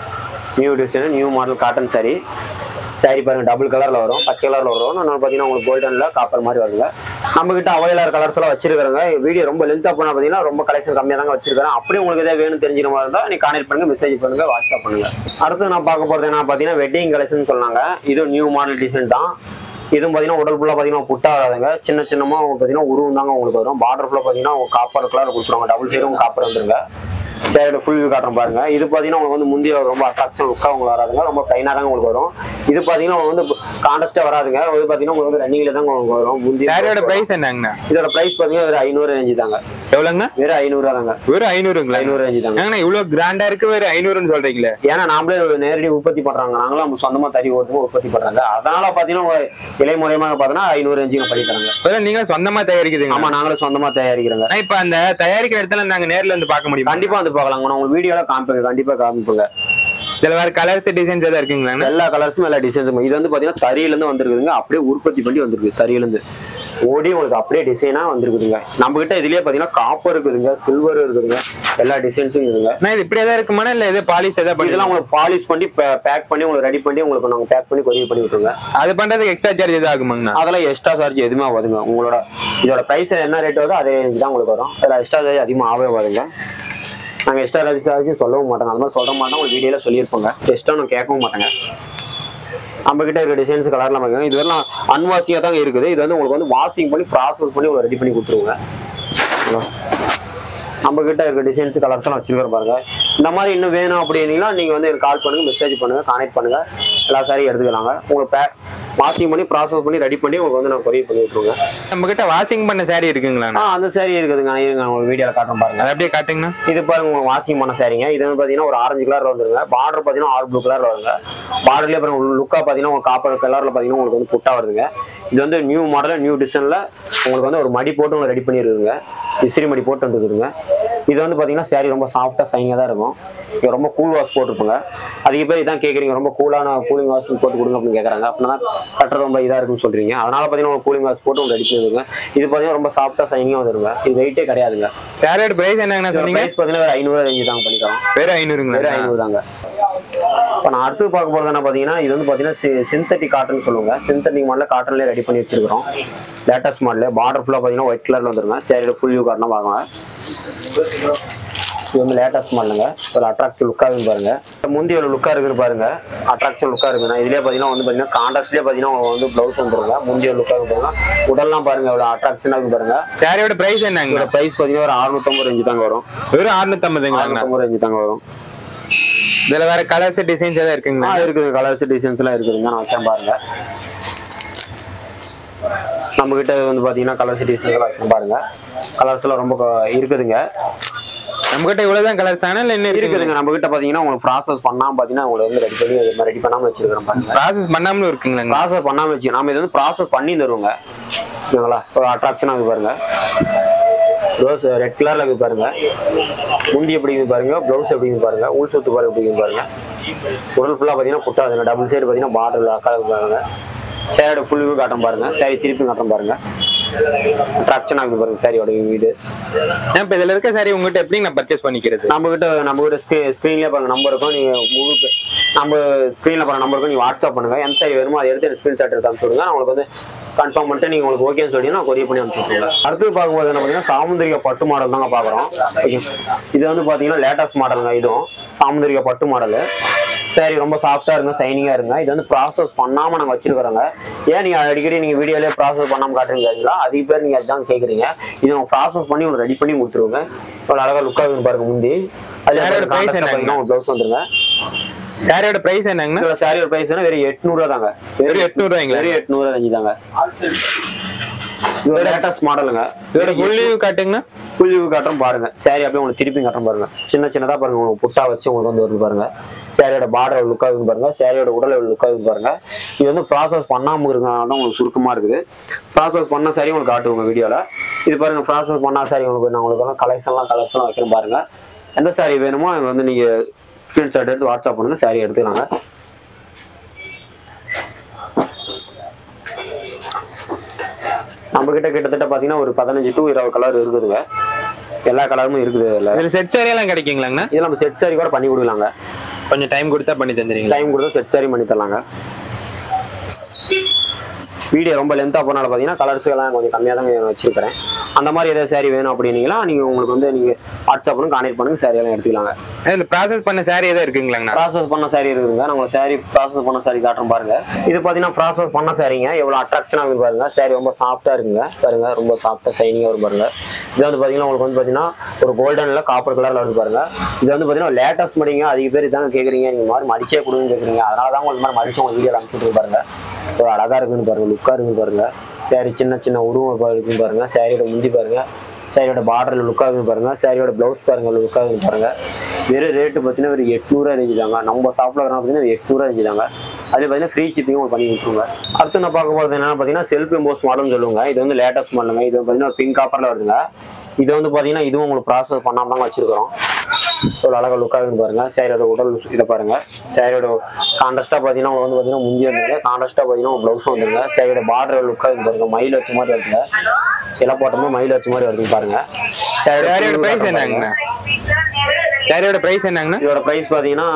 Speaker 1: new design new model cotton saree saree பாருங்க டபுள் கலர்ல வரும் பச்சை கலர்ல வரும் இன்னொன்று பார்த்தீங்கன்னா உங்களுக்கு கோல்டன்ல காப்பர் மாதிரி வருங்க நம்ம கிட்ட அவைலர் கலர்ஸ் எல்லாம் வச்சிருக்காங்க வீடியோ ரொம்ப லென்த்தா போனா பார்த்தீங்கன்னா ரொம்ப கலெக்ஷன் கம்மியாக தாங்க வச்சிருக்கிறேன் அப்படியே உங்களுக்கு எதாவது வேணும் தெரிஞ்சுக்கிற மாதிரி இருந்தால் நீ கான்டெக்ட் பண்ணுங்க மெசேஜ் பண்ணுங்க வாட்ஸ்அப் பண்ணுங்க அடுத்து நான் பார்க்க போறது என்ன பார்த்தீங்கன்னா வெட்டிங் கலெக்ஷன் சொன்னாங்க இது நியூ மாடல் டிசைன் தான் இதுவும் பார்த்தீங்கன்னா உடல் ஃபுல்லாக பார்த்தீங்கன்னா புட்டா வராதுங்க சின்ன சின்னமாக பார்த்தீங்கன்னா உருவம் தாங்க உங்களுக்கு வரும் பார்டர் ஃபுல்லாக பார்த்தீங்கன்னா காப்பர் கலர் கொடுத்துருவாங்க டபுள் சைடும் காப்பர் வந்துருங்க சேரோட ஃபுல் வியூ காட்டுறேன் பாருங்க இது பார்த்தீங்கன்னா உங்களுக்கு வந்து முந்தைய ரொம்ப அட்ராக்ஷன் லுக்காக உங்களுக்கு வராதுங்க ரொம்ப ப்ளைனாக தாங்க உங்களுக்கு வரும் இது பார்த்தீங்கன்னா உங்களுக்கு வந்து கான்டஸ்ட்டாக வராதுங்க இது பார்த்தீங்கன்னா உங்களுக்கு வந்து ரன்னிங்கில் தாங்க உங்களுக்கு வரும் முந்தைய
Speaker 2: சாரியோட பிரைஸ் என்னங்கண்ணா
Speaker 1: இதோட ப்ரைஸ் பார்த்தீங்கன்னா ஒரு ஐநூறு ரேஞ்சு தாங்க
Speaker 2: எவ்வளோங்க
Speaker 1: வெறும் ஐநூறுரூவா தாங்க
Speaker 2: வெறும் ஐநூறுங்களா
Speaker 1: ஐநூறு ரேஞ்சு தாங்க
Speaker 2: ஏங்கண்ணா இவ்வளவு கிராண்டா இருக்கு வெறும் ஐநூறுன்னு சொல்றீங்களே
Speaker 1: ஏன்னா நாமளே நேரடி உற்பத்தி பண்றாங்க நாங்களும் நம்ம சொந்தமா தறி ஓட்டுவோம் உற்பத்தி பண்றாங்க அதனால பாத்தீங்கன்னா ஒரு இலை மூலியமாக பார்த்தீங்கன்னா ஐநூறு ரேஞ்சுங்க பண்ணி தராங்க
Speaker 2: வெறும் நீங்க சொந்தமா தயாரிக்குதுங்க
Speaker 1: ஆமா நாங்களும் சொந்தமா தயாரிக்கிறோங்க
Speaker 2: ஆனா இப்ப அந்த தயாரிக்கிற இடத்துல நாங்க நேர்ல வந்து பார்க்க முடியுமா
Speaker 1: கண்டிப்பா வந்து பார்க்கலாங்க நான் உங்களுக்கு வீடியோல காமிப்பேங்க கண்டிப்பா காமிப்பேங்க
Speaker 2: இதுல வேற கலர்ஸ் டிசைன்ஸ் ஏதாவது இருக்குங்களா
Speaker 1: எல்லா கலர்ஸும் எல்லா டிசைன்ஸும் இது வந்து பாத்தீங்கன்னா தறியில இருந்து வந்திருக்குதுங்க அப்படியே உற்பத்தி பண்ணி வந்திருக்கு தறியில இருந்து ஓடி உங்களுக்கு அப்படியே டிசைனா வந்திருக்குதுங்க நம்ம கிட்ட இதுலயே பாத்தீங்கன்னா காப்பர் இருக்குதுங்க சில்வர் இருக்குதுங்க எல்லா டிசைன்ஸும் இருக்குதுங்க
Speaker 2: நான் இது இப்படியே தான் இருக்குமானா இல்ல எது பாலிஷ் ஏதாவது பண்ணி
Speaker 1: இதெல்லாம் உங்களுக்கு பாலிஷ் பண்ணி பேக் பண்ணி உங்களுக்கு ரெடி பண்ணி உங்களுக்கு நாங்க பேக் பண்ணி கொரியர் பண்ணி விட்டுருங்க
Speaker 2: அது பண்றதுக்கு எக்ஸ்ட்ரா சார்ஜ் எதாவது ஆகுமாங்கண்ணா
Speaker 1: அதெல்லாம் எக்ஸ்ட்ரா சார்ஜ் எதுவுமே ஆகாதுங்க உங்களோட இதோட பிரைஸ் என்ன ரேட் வருதோ அதே ரேஞ்ச் தான் உங்களுக்கு வரும் அதில் எக்ஸ்ட்ரா சார்ஜ் அதிகமாக ஆகவே வருங்க நாங்கள் எக்ஸ்ட்ரா சார்ஜ் சார்ஜ் சொல்லவும் மாட்டோங்க அந்த மாதிரி சொல்ல மாட்டோம் உங்களுக்கு வீடியோவில் சொல்லியிருப்போங்க எக்ஸ்ட்ரா நான் கேட்கவும் மாட்டேங்க நம்ம கிட்ட இருக்க டிசைன்ஸ் கலர்லாம் பாருங்க இது வரலாம் அன்வாஷிங்காக தாங்க இருக்குது இது வந்து உங்களுக்கு வந்து வாஷிங் பண்ணி ப்ராசஸ் பண்ணி உங்களுக்கு ரெடி பண்ணி கொடுத்துருவோங்க ஹலோ நம்ம கிட்ட இருக்க டிசைன்ஸ் கலர்ஸ் எல்லாம் வச்சிருக்கிற பாருங்க இந்த மாதிரி இன்னும் வேணும் அப்படின்னீங்கன்னா நீங்க வந்து எனக்கு கால் பண்ணுங்க மெசேஜ் பண்ணுங்க கான்டெக்ட் பண்ணுங்க எல்லா சாரியும் எடுத்துக்கலாங்க உங்களுக்கு பேக் வாஷிங் பண்ணி ப்ராசஸ் பண்ணி ரெடி பண்ணி உங்களுக்கு வந்து நான் கொரியர் பண்ணி விட்டுருங்க
Speaker 2: நம்ம கிட்ட வாஷிங் பண்ண சாரி இருக்குங்களா
Speaker 1: ஆ அந்த சாரி இருக்குதுங்க இருங்க நான் உங்களுக்கு வீடியோவில் காட்டுறேன் பாருங்க
Speaker 2: அது அப்படியே காட்டுங்கண்ணா
Speaker 1: இது பாருங்க உங்களுக்கு வாஷிங் பண்ண சாரிங்க இது வந்து பார்த்தீங்கன்னா ஒரு ஆரஞ்சு கலர்ல வந்துருங்க பார்டர் பார்த்தீங்கன்னா ஆறு ப்ளூ கலர்ல வருங்க பார்டர்லேயே பாருங்க லுக்காக பார்த்தீங்கன்னா உங்களுக்கு காப்பர் கலர்ல பார்த்தீங்கன்னா உங்களுக்கு வந்து புட்டா வருதுங்க இது வந்து நியூ மாடல் நியூ டிசைன்ல உங்களுக்கு வந்து ஒரு மடி போட்டு உங்களுக்கு ரெடி பண்ணிருக்குங்க விசிறி மடி போட்டு வந்துருக்குதுங்க இது வந்து பார்த்தீங்கன்னா சாரி ரொம்ப சாஃப்டாக சைனிங்காக தான் இருக்கும் இது ரொம்ப கூல் வாஷ் போட்டிருப்போங்க அதிக பேர் இதான் கேட்குறீங்க ரொம்ப கூலான கூலிங் வாஷ் போட்டு கொடுங்க அப்படின்னு கேட்குறாங்க அப்படின்னா கட்டுறது ரொம்ப இதாக இருக்குன்னு சொல்றீங்க அதனால பார்த்தீங்கன்னா கூலிங் வாஷ் போட்டு உங்களுக்கு ரெடி பண்ணிருக்குங்க இது பார்த்தீங்கன்னா ரொம்ப சாஃப்டாக சைனிங்காக வந்துருங்க இது வெயிட்டே கிடையாதுங்க
Speaker 2: சாரியோட பிரைஸ் என்னங்கண்ணா சொன்னீங்க
Speaker 1: பிரைஸ் பார்த்தீங்கன்னா ஒரு ஐநூறு ரேஞ்சு தாங்க பண்ணிக்கலாம்
Speaker 2: வெறும் ஐநூறுங்களா
Speaker 1: வெறும் ஐநூறு தாங்க இப்போ நான் அடுத்து பார்க்க போகிறது என்ன பார்த்தீங்கன்னா இது வந்து பார்த்தீங்கன்னா சிந்தட்டிக் காட்டன் சொல்லுவாங்க சிந்தட்டிக் மாடலில் காட்டன்லேயே ரெடி பண்ணி வச்சிருக்கிறோம் லேட்டஸ்ட் மாடல் பார்டர் ஃபுல்லாக பார்த்தீங்கன்னா ஒயிட் கலரில் வந்துருங்க சேரியில் ஃபுல் வியூ காட்டணும் பாருங்க இது வந்து லேட்டஸ்ட் மாடலுங்க ஒரு அட்ராக்டிவ் லுக்காக பாருங்க முந்தி ஒரு லுக்காக இருக்குன்னு பாருங்க அட்ராக்டிவ் லுக்காக இருக்குண்ணா இதுலேயே பார்த்தீங்கன்னா வந்து பார்த்தீங்கன்னா கான்ட்ராஸ்ட்லேயே பார்த்தீங்கன்னா உங்களுக்கு வந்து ப்ளவுஸ் வந்துருங்க முந்தி ஒரு லுக்காக பாருங்க உடல்லாம் பாருங்க எவ்வளோ அட்ராக்ஷனாக இருக்கு பாருங்க
Speaker 2: சாரியோட பிரைஸ் என்னங்க
Speaker 1: இதோட ப்ரைஸ் பார்த்தீங்கன்னா ஒரு அறுநூத்தம்பது ரேஞ்சு தாங்க வரும்
Speaker 2: வெறும் அறுநூத்தம்பதுங்களாங்கண்ணா
Speaker 1: அறுநூத்தம்பது ரேஞ்சு தாங்க வரும்
Speaker 2: இதுல வேற கலர்ஸ் டிசைன்ஸ் ஏதாவது
Speaker 1: ஆ
Speaker 2: இருக்குங்களா
Speaker 1: இருக்குது கலர்ஸ் டிசைன்ஸ் எல்லாம் இருக்குதுங்க நான் வச்சேன் பாருங்க நம்ம கிட்ட வந்து பாத்தீங்கன்னா கலர்ஸ் டிசைன்ஸ் எல்லாம் இருக்கும் பாருங்க கலர்ஸ் எல்லாம் ரொம்ப க- இருக்குதுங்க
Speaker 2: நம்ம கிட்ட இவ்வளவுதான் கலர்ஸ் தானே இல்ல என்ன இருக்குதுங்க
Speaker 1: இருக்குதுங்க நம்ம கிட்ட பாத்தீங்கன்னா உங்களுக்கு ப்ராசஸ் பண்ணாம பாத்தீங்கன்னா உங்களுக்கு வந்து ரெடி பண்ணி ரெடி பண்ணாம வச்சிருக்கிறோம் பாருங்க
Speaker 2: ப்ராசஸ் பண்ணாமலும் இருக்குங்களாங்க
Speaker 1: ப்ராசஸ் பண்ணாம வச்சு நாம இது வந்து ப்ராசஸ் பண்ணி தருவோங்க ஓகேங்களா ஒரு அட்ராக்ஷனா இருக்கு பாருங்க ரோஸ் ரெட் கலர்ல இருக்கு பாருங்க முண்டி எப்படி இருக்கு பாருங்க ப்ளவுஸ் எப்படி இருக்கு பாருங்க உள் சுத்து பாருங்க எப்படி இருக்கு பாருங்க உடல் ஃபுல்லா பாத்தீங்கன்னா புட்டாதுங்க டபுள் சைடு பாத்தீங்கன்னா பார்டர் கலர் பாருங்க சேரோட ஃபுல் வியூ காட்டம் பாருங்க சேரி திருப்பி காட்டம் பாருங்க அட்ராக்ஷன் ஆகுது பாருங்க சாரியோட இது
Speaker 2: இப்ப இதுல இருக்க சாரி உங்ககிட்ட எப்படி நான் பர்ச்சேஸ் பண்ணிக்கிறது
Speaker 1: நம்ம கிட்ட நம்ம கிட்ட ஸ்க்ரீ ஸ்க்ரீன்லேயே பாருங்க நம்பர் இருக்கும் நீங்க கூகுள் நம்ம ஸ்க்ரீன்ல பாருங்க நம்பர் இருக்கும் நீங்க வாட்ஸ்அப் பண்ணுங்க எந்த சாரி வேணுமோ அதை எடுத்து எனக்கு ஸ்க்ரீன்ஷாட் எடுத்து அனுப்பிச்சுடுங்க நான் உங்களுக்கு வந்து கன்ஃபார்ம் பண்ணிட்டு நீங்க உங்களுக்கு ஓகேன்னு சொன்னீங்கன்னா கொரியர் பண்ணி அனுப்பிச்சுடுங்க அடுத்து பார்க்கும்போது என்ன பார்த்தீங்கன்னா சாமுந்திரிக பட்டு மாடல் தாங்க பார்க்குறோம் இது வந்து பார்த்தீங்கன்னா லேட்டஸ்ட் மாடலுங்க இதுவும் சாமுந்திரிக பட்டு மாடலு சரி ரொம்ப சாஃப்டா இருங்க சைனிங்கா இருங்க இது வந்து ப்ராசஸ் பண்ணாம நாங்க வச்சிருக்கிறோங்க ஏன் நீங்க அடிக்கடி நீங்க வீடியோலயே ப்ராசஸ் பண்ணாம காட்டுறீங்களா அதிக பேர் நீங்க அதான் கேக்குறீங்க இது நம்ம ப்ராசஸ் பண்ணி உங்களுக்கு ரெடி பண்ணி கொடுத்துருவோங்க இவ்வளவு அழகா லுக்கா இருக்கு பாருங்க முந்தி
Speaker 2: சாரியோட price என்னங்க?
Speaker 1: ப்ளவுஸ் வந்துருங்க
Speaker 2: சாரியோட பிரைஸ் என்னங்கண்ணா
Speaker 1: இதோட சாரியோட பிரைஸ் வெறும் எட்நூறு ரூபா தாங்க
Speaker 2: வெறும் 800 ரூபாய்ங்களா?
Speaker 1: வெறும் எட்நூறு ரேஞ்சு தாங்க இது லேட்டஸ்ட் மாடலுங்க
Speaker 2: இதோட ஃபுல் லீவ் காட்டுங்கண்ணா
Speaker 1: புள்ளி காட்டுறோம் பாருங்க சாரி அப்படியே உங்களுக்கு திருப்பி காட்டுறோம் பாருங்க சின்ன சின்னதா பாருங்க உங்களுக்கு புட்டா வச்சு உங்களுக்கு வந்து வருது பாருங்க சாரியோட பார்டர் லுக் ஆகுது பாருங்க சாரியோட உடல் லுக் ஆகுது பாருங்க இது வந்து ப்ராசஸ் பண்ணாம இருக்கனால தான் உங்களுக்கு சுருக்கமா இருக்குது ப்ராசஸ் பண்ண சாரி உங்களுக்கு காட்டுவோங்க வீடியோல இது பாருங்க ப்ராசஸ் பண்ணா சாரி உங்களுக்கு நான் உங்களுக்கு கலெக்ஷன்லாம் கலெக்ஷன் வைக்கிறேன் பாருங்க எந்த சாரி வேணுமோ அது வந்து நீங்க ஸ்கிரீன்ஷாட் எடுத்து வாட்ஸ்அப் பண்ணுங்க சாரி எடுத்துக்கலாங்க நம்ம கிட்ட கிட்டத்தட்ட பாத்தீங்கன்னா ஒரு பதினஞ்சு டு இருபது கலர் இருக்குதுங்க எல்லா கலருமே இருக்குது இதுல
Speaker 2: இதுல செட் சாரி எல்லாம் கிடைக்குங்களாங்கண்ணா
Speaker 1: இது நம்ம செட் சாரி கூட பண்ணி கொடுக்கலாங்க
Speaker 2: கொஞ்சம் டைம் கொடுத்தா பண்ணி தந்துறீங்களா
Speaker 1: டைம் கொடுத்தா செட் சாரி பண்ணி தரலாங்க வீடியோ ரொம்ப லென்த்தாக போனால பார்த்தீங்கன்னா கலர்ஸ் எல்லாம் கொஞ்சம் கம்மியாக தான் வச்சிருக்கிறேன் அந்த மாதிரி ஏதாவது சாரி வேணும் அப்படின்னீங்களா நீங்கள் உங்களுக்கு வந்து நீங்கள் வாட்ஸ்அப் பண்ணி கான்டெக்ட் பண்ணுங்க சாரி எல்லாம் எடுத்துக்கலாங்க
Speaker 2: இதுல ப்ராசஸ் பண்ண சாரி எதாவது இருக்குங்களாங்கண்ணா
Speaker 1: ப்ராசஸ் பண்ண சாரி இருக்குதுங்க நம்ம சாரி ப்ராசஸ் பண்ண சாரி காட்டுறோம் பாருங்க இது பார்த்தீங்கன்னா ப்ராசஸ் பண்ண சாரிங்க எவ்வளோ அட்ராக்ஷனாக இருக்கு பாருங்க சாரி ரொம்ப சாஃப்டாக இருக்குங்க பாருங்க ரொம்ப சாஃப்டாக ஷைனிங்காக வரும் பாருங்க இது வந்து பார்த்தீங்கன்னா உங்களுக்கு வந்து பார்த்தீங்கன்னா ஒரு கோல்டன்ல காப்பர் கலரில் வருது பாருங்க இது வந்து பார்த்தீங்கன்னா லேட்டஸ்ட் மடிங்க அதிக பேர் இதாங்க கேட்குறீங்க நீங்கள் மாதிரி மடிச்சே கொடுங்கன்னு கேட்குறீங்க அதனால தான் உங்களுக்கு மாதிரி மடிச்சு உங்க வீடியோ அனுப்பிச்சுட்டு பாருங்க ஒரு அழகா இருக்குன்னு பாருங்க லுக்கா இருக்குன்னு பாருங்க சாரி சின்ன சின்ன உருவம் பா- இருக்குன்னு பாருங்க சாரியோட முந்தி பாருங்க சாரியோட பார்டர் லுக்கா இருக்குன்னு பாருங்க சாரியோட பிளவுஸ் பாருங்க லுக்கா இருக்குன்னு பாருங்க வெறும் ரேட்டு பார்த்தீங்கன்னா ஒரு எட்நூறுவா இருந்துச்சாங்க நம்ம ஷாப்பில் பார்த்தீங்கன்னா எட்நூறுவா இருந்துச்சாங்க அது பார்த்தீங்கன்னா ஃப்ரீ ஷிப்பிங் உங்களுக்கு பண்ணி கொடுத்துருங்க அடுத்து நான் பார்க்க போகிறது என்னன்னா பார்த்தீங்கன்னா செல்ஃப் எம்போஸ் மாடல்னு சொல்லுவாங்க இது வந்து லேட்டஸ்ட் மாடலுங்க இது பார்த்தீங்கன்னா பிங்க் காப்பரில் வருதுங்க இது வந்து பார்த்தீங்கன்னா இதுவும் உங்களுக்கு ப்ராசஸ் பண்ணாம தான் வச்சிருக்கிறோம் ஒரு அழகா லுக்காக இருக்கு பாருங்க சேரியோட உடல் இதை பாருங்க சேரியோட கான்ட்ராஸ்டாக பார்த்தீங்கன்னா உங்களுக்கு வந்து பார்த்தீங்கன்னா முந்தி வந்துருங்க கான்ட்ராஸ்டாக பார்த்தீங்கன்னா ப்ளவுஸும் வந்துருங்க சேரியோட பார்டர் லுக்காக இருக்கு பாருங்க மயில் வச்ச மாதிரி வருதுங்க எல்லாம் போட்டோம்னா மயில் வச்ச மாதிரி வருதுங்க பாருங்க
Speaker 2: சாரியோட
Speaker 1: சேரியோட
Speaker 2: பிரைஸ்
Speaker 1: price
Speaker 2: என்னங்கண்ணா சாரியோட பிரைஸ் என்னங்கண்ணா
Speaker 1: இதோட பிரைஸ் பார்த்தீங்கன்னா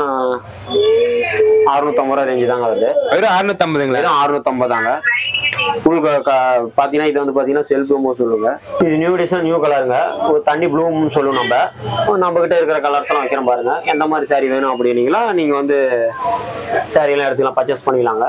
Speaker 1: அறுநூத்தம்பது ரூபா ரேஞ்சு தாங்க வருது
Speaker 2: வெறும் அறுநூத்தம்பதுங்களா
Speaker 1: வெறும் அறுநூத்தம்பது தாங்க உங்களுக்கு க- பாத்தீங்கன்னா இது வந்து பாத்தீங்கன்னா செல்ஃப் ப்ளூமோ சொல்லுங்க இது நியூ டிசைன் நியூ கலருங்க ஒரு தண்ணி ப்ளூம்னு சொல்லுவோம் நம்ம நம்ம கிட்ட இருக்கிற கலர்ஸ் எல்லாம் வைக்கிறோம் பாருங்க எந்த மாதிரி saree வேணும் அப்படின்னீங்களா நீங்க வந்து saree எல்லாம் எடுத்துக்கலாம் பர்ச்சேஸ் பண்ணிக்கலாங்க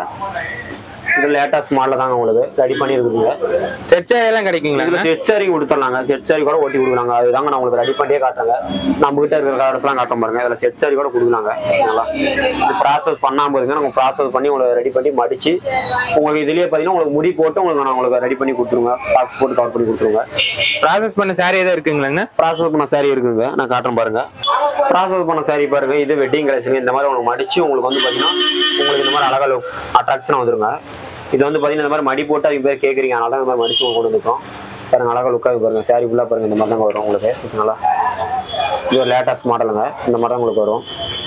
Speaker 1: இது லேட்டஸ்ட் மாடல் தாங்க உங்களுக்கு ரெடி பண்ணி இருக்குதுங்க
Speaker 2: செட் சாரி எல்லாம்
Speaker 1: இதுல
Speaker 2: கிடைக்குங்களாங்கண்ணா
Speaker 1: செட் சாரி கொடுத்துடலாங்க செட் சாரி கூட ஓட்டி கொடுக்கலாங்க அதுதாங்க நான் உங்களுக்கு ரெடி பண்ணியே காட்டுறேங்க நம்ம கிட்ட இருக்கிற கலர்ஸ் எல்லாம் காட்டுறோம் பாருங்க இதுல செட் சாரி கூட கொடுக்கலாங்க ஓகேங்களா இது ப்ராசஸ் பண்ணாம இருங்க நம்ம ப்ராசஸ் பண்ணி உங்களுக்கு ரெடி பண்ணி மடிச்சு உங்களுக்கு இதுலயே பாத்தீங்கன்னா உங்களுக்கு முடி போட்டு உங்களுக்கு நான் உங்களுக்கு ரெடி பண்ணி கொடுத்துருங்க பாக்ஸ் போட்டு கவர் பண்ணி கொடுத்துருங்க
Speaker 2: ப்ராசஸ் பண்ண சாரி எதாவது இருக்குங்களாங்கண்ணா
Speaker 1: ப்ராசஸ் பண்ண சாரி இருக்குங்க நான் காட்டுறேன் பாருங்க ப்ராசஸ் பண்ண சாரி பாருங்க இது வெட்டிங் கலெக்ஷன் இந்த மாதிரி உங்களுக்கு மடிச்சு உங்களுக்கு வந்து பாத்தீங்கன்னா உங்களுக்கு இந்த மாதிரி அழகா அட்ராக்ஷன் வந்துருங்க இது வந்து பாத்தீங்கன்னா இந்த மாதிரி மடி போட்டு அவங்க பேர் கேக்குறீங்க அதனால தான் இந்த மாதிரி மடிச்சு உங்களுக்கு கொண்டு வந்துருக்கோம் பாருங்க அழகா லுக்காக பாருங்க சாரி ஃபுல்லா பாருங்க இந்த மாதிரி தாங்க வரும் உங்களுக்கு ஓகேங்களா இது ஒரு லேட்டஸ்ட் மாடலுங்க இந்த மாதிரி தான் உங்களுக்கு வரும்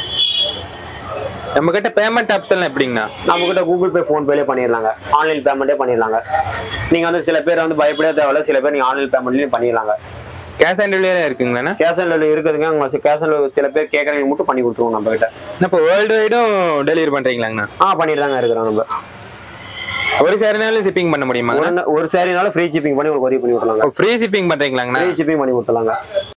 Speaker 2: நம்ம கிட்ட பேமெண்ட் ஆப்ஷன் எப்படிங்கண்ணா
Speaker 1: நம்ம கிட்ட கூகுள் பே ஃபோன் பேலே பண்ணிடலாங்க ஆன்லைன் பேமெண்ட்டே பண்ணிடலாங்க நீங்க வந்து சில பேர் வந்து பயப்படவே தேவையில்ல சில பேர் நீங்க ஆன்லைன் பேமெண்ட்லயும் பண்ணிடலாங்க
Speaker 2: கேஷ் ஆன் டெலிவரி இருக்குங்களாண்ணா
Speaker 1: கேஷ் ஆன் டெலிவரி இருக்குதுங்க உங்களுக்கு கேஷ் ஆன் சில பேர் கேட்கறவங்க மட்டும் பண்ணி கொடுத்துருவோம் நம்ம கிட்ட
Speaker 2: இப்போ வேர்ல்டு வைடும் டெலிவரி பண்றீங்களாங்கண்ணா
Speaker 1: ஆ பண்ணிட்டு தாங்க இருக்கிறோம் நம்ம
Speaker 2: ஒரு சாரினாலும் ஷிப்பிங் பண்ண முடியுமா
Speaker 1: ஒரு ந- ஒரு சாரினால ஃப்ரீ ஷிப்பிங் பண்ணி உங்களுக்கு ஒரே பண்ணி விட்டுலாங்க
Speaker 2: ஃப்ரீ ஷிப்பிங் பண்றீங்களாங்கண்ணா
Speaker 1: ஃப்ரீ ஷிப்பிங் பண்ணி கொடுத்துலாங்க